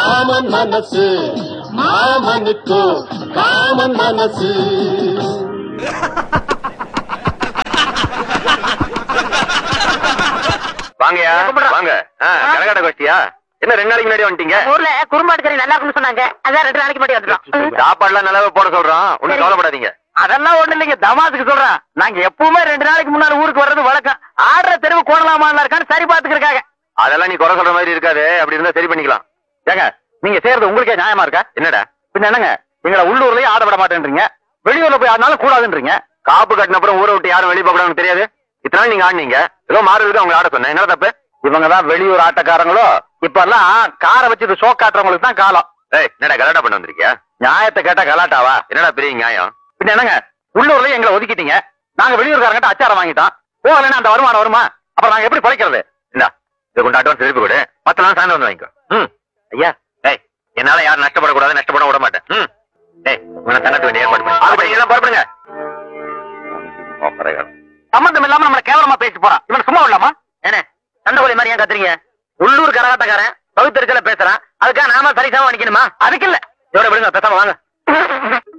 மாமன் மனசு மாமனுக்கு காமன் மனசு வாங்கயா வாங்க ஆ, கரகாட்ட கோஷ்டியா என்ன ரெண்டு நாளைக்கு முன்னாடி வந்துட்டீங்க ஊர்ல குறும்பாடு கறி நல்லா இருக்குன்னு சொன்னாங்க அதான் ரெண்டு நாளைக்கு முன்னாடி வந்துட்டோம் சாப்பாடுலாம் நல்லாவே போட சொல்றோம் ஒண்ணும் கவலைப்படாதீங்க அதெல்லாம் ஒண்ணு இல்லைங்க தமாசுக்கு சொல்றேன் நாங்க எப்பவுமே ரெண்டு நாளைக்கு முன்னாடி ஊருக்கு வர்றது வழக்கம் ஆடுற தெருவு கோணலாமா இருக்கான்னு சரி பாத்துக்கிறக்காக அதெல்லாம் நீ குறை சொல்ற மாதிரி இருக்காது அப்படி இருந்தா சரி பண்ணிக்கலாம் ஏங்க நீங்க செய்யறது உங்களுக்கே நியாயமா இருக்கா என்னடா பின்ன என்னங்க எங்களை உள்ளூர்லயே ஆட விட மாட்டேன்றீங்க வெளியூர்ல போய் ஆடினாலும் கூடாதுன்றீங்க காப்பு கட்டின அப்புறம் ஊரை விட்டு யாரும் வெளியே போகக்கூடாதுன்னு தெரியாது இத்தனை நாள் நீங்க ஆடினீங்க ஏதோ மாறுவதுக்கு அவங்க ஆட சொன்னேன் என்ன தப்பு இவங்க தான் வெளியூர் ஆட்டக்காரங்களோ இப்ப எல்லாம் காரை வச்சு இது ஷோ காட்டுறவங்களுக்கு தான் காலம் ஏய் என்னடா கலாட்டா பண்ண வந்திருக்கியா நியாயத்தை கேட்டா கலாட்டாவா என்னடா பெரிய நியாயம் பின்ன என்னங்க உள்ளூர்லயே எங்களை ஒதுக்கிட்டீங்க நாங்க வெளியூர்காரங்கிட்ட அச்சாரம் வாங்கிட்டோம் போகலன்னா அந்த வருமானம் வருமா அப்புறம் நாங்க எப்படி பிழைக்கிறது இந்தா இதை கொண்டு அட்வான்ஸ் திருப்பி கொடு மத்த நாள் சாயந்தரம் வந்து வாங்கிக்கோ ம் ஐயா ஏய் என்னால யாரும் நஷ்டப்படக்கூடாது நஷ்டப்பட விட மாட்டேன் ம் ஏய் உங்களை தங்கத்து வேண்டிய ஏற்பாடு பண்ணு அப்படி எல்லாம் புறப்படுங்க சம்பந்தம் இல்லாம நம்மள கேவலமா பேசி போறான் இவன் சும்மா விடலாமா ஏனே சண்டை மாதிரி ஏன் கத்துறீங்க உள்ளூர் கரகாட்டக்காரன் பகுத்தறிச்சல பேசுறான் அதுக்காக நாம சரிசமா நிக்கணுமா அதுக்கு இல்ல இதோட விடுங்க பேசாம வாங்க